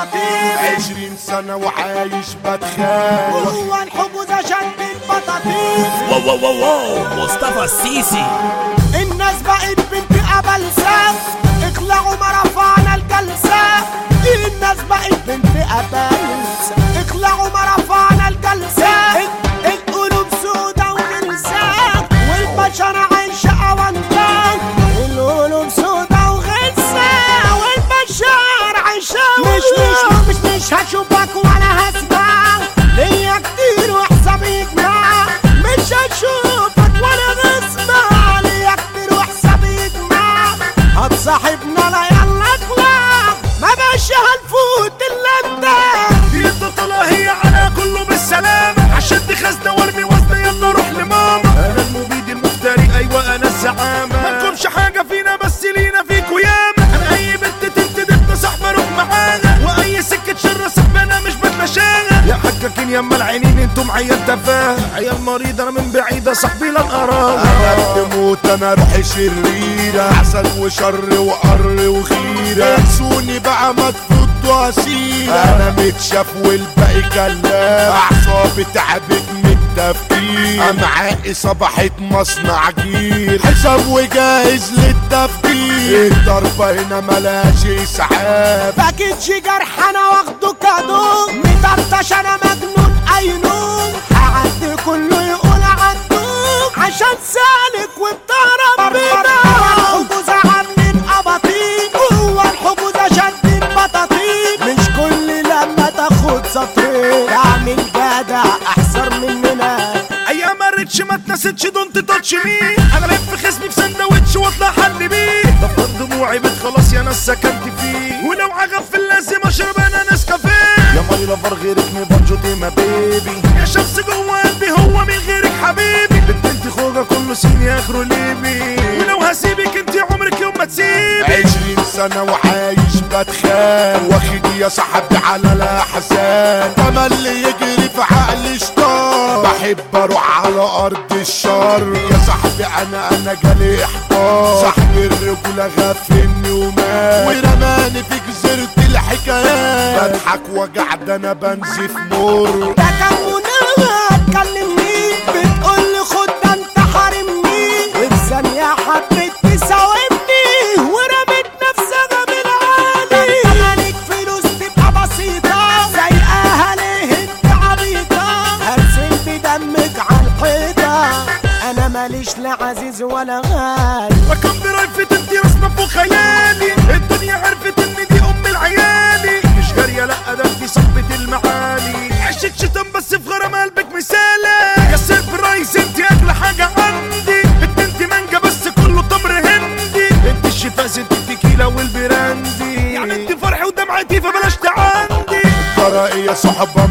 بطاطين عشرين سنة وعايش بتخان هو الحجوز شد البطاطين واو واو واو واو مصطفى السيسي الناس بقت بنت أبلسة اخلعوا ما رفعنا الجلسة الناس بقت بنت أبلسة اخلعوا ما رفعنا الجلسة ال- القلوب سودا وغلسة والبشر عايشة أونطة القلوب سودا وغلسة والبشر عايشة مش مش مش مش هشوفك ولا هسمع ليا كتير وحسابي يجمع مش هشوفك ولا نسمع ليا كتير وحسابي يجمع هتصاحبنا لا يلا اخلع ما بقاش هنفوت الا انت دي البطلة هي على كله بالسلامة عشان دي خزنة وارمي وزنة يلا روح لماما انا المبيد المفتري ايوه انا الزعامة ما تكونش حاجة فينا بس لينا فيكوا ياما انا اي بنت تنتدبنا صاحبة روح معانا واي سكة شر صاحبنا مش بتمشاها يا حكاكين يما العينين انتم عيال تفاهة عيال مريض انا من بعيدة صاحبي لن اراها انا بموت انا روحي شريرة عسل وشر وقر وخيرة انسوني بقى ما تفوتوا اسيرة انا متشاف والباقي كلام اعصابي تعبت من التفكير امعائي صبحت مصنع جيل حساب وجاهز للتفكير الضربة هنا ملاش اسعاف باكيتش جرح انا واخده كادو مطرطش انا مجنون اينون هعدي كله يقول عدوك عشان سالك وبتاع ربنا الحجوز عاملين اباطيل هو الحجوز شد البطاطين مش كل لما تاخد سطرين تعمل جدع احسن مننا ايام الريتش ما اتنستش دونت تاتش مي انا لف خصمي في سندوتش واطلع حل بيه دفتر دموعي بيت خلاص يا ناس سكنت فيه ولو عغفل لازم اشرب انا نسكافيه يا ماي لافر غيرك مي بانجوتي ما بيبي يا شخص جوه قلبي هو من غيرك حبيبي بنت انت خوجه كله سين اخره ليبي ولو هسيبك انت عمرك يوم ما تسيبي عشرين سنة وعايش بتخان واخد يا صاحبي على الأحزان تملي يجري في عقلي شطار بحب اروح على ارض الشر يا صاحبي انا انا جالي احباط صاحبي الرجولة غفلني ومات ورماني في جزيرة الحكايات بضحك وجع ده انا بنزف مر ده كان مناها تكلمني بتقولي خد ده انت حارمني وفي ثانية حبيت تساومني ورميت نفسها بالعالي مالك فلوس تبقى بسيطة زيقاها ليه انت عبيطة هرسم بدمك على الحيطة انا ماليش لا عزيز ولا غالي رقم برايفت انت رسمة فوق خيالي الدنيا عرفت ان دي ام العيالي مش جارية لا ده انت صاحبة المعالي عشت شتم بس في غرام قلبك مثالي يا سيربرايز انت اغلى حاجة عندي انت انت مانجا بس كله تمر هندي انت الشفاز انت التكيلة والبراندي يعني انت فرحي ودمعتي فبلاش تعندي ترى يا صحبة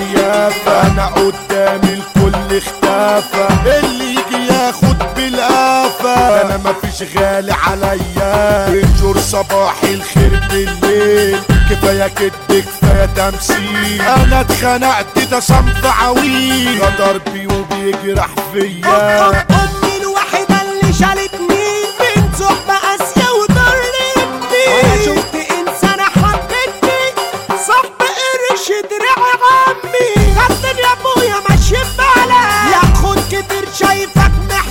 مزيفة انا قدام الكل اختفى اللي يجي ياخد بالقفا انا مفيش غالي عليا بنشر صباح الخير بالليل كفاية كدب كفاية تمثيل انا اتخنقت ده صنف عويل غدر بي وبيجرح فيا امي الوحيدة اللي شالتني من صحبة قاسية وضرتني وانا شفت انسانة حبتني صاحب قرش دراع عمي كابتن يا ابويا ماشي ببالك ياخد كتير شايفك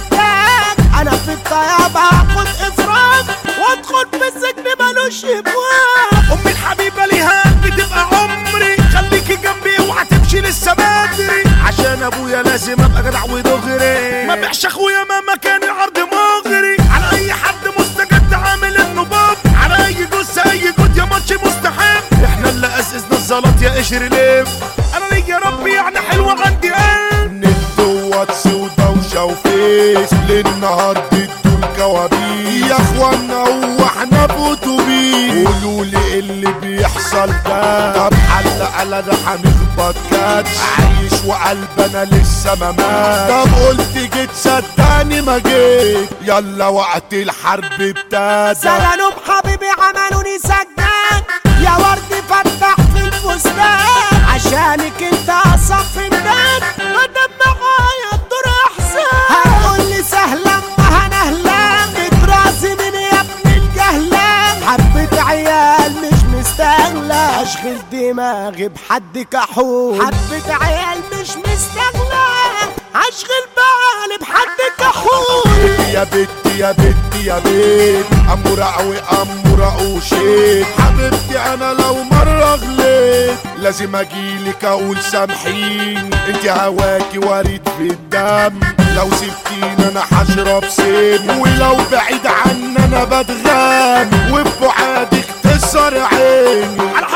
محتاج انا في الطيابة هاخد افراج وادخل في السجن ملوش ابواب امي الحبيبه ليها قلبي تبقى عمري خليكي جنبي اوعى تمشي لسه بدري عشان ابويا لازم ابقى جدع ودغري ما بيعش اخويا مهما كان العرض مغري على اي حد مستجد عامل انه باب على اي جثه اي جود يا ماتش مستحب احنا اللي اسسنا الزلط يا قشر ليف انا ليا ربي يعني حلوه عندي قلب نت وواتس ودوشة وفيس للنهار بدون كوابيس يا اخوانا هو احنا في اتوبيس قولوا لي اللي بيحصل ده طب حل على ده هنخبط كاتش عايش وقلبنا لسه ما مات طب قلت جيت صدقني ما جيت يلا وقت الحرب ابتدى سلام حبيبي عملوني سجان يا ورد فتح في الفستان عشانك انت اصف الناس مدام معايا الدور احسن هتقولي سهلا ما هنهلا بتراسي من يا ابن الجهلان حبة عيال مش مستاهلة اشغل دماغي بحد كحول حبة عيال مش مستغنى اشغل بالي بحد كحول يا بنتي يا بنتي يا بنت أمورة وأمورة وشيت حبيبتي أنا لو مرة غليت لازم أجيلك أقول سامحيني انت هواكي وريد في الدم لو سبتيني أنا هشرب سم ولو بعيد عني أنا بتغام وببعادك تسر عيني على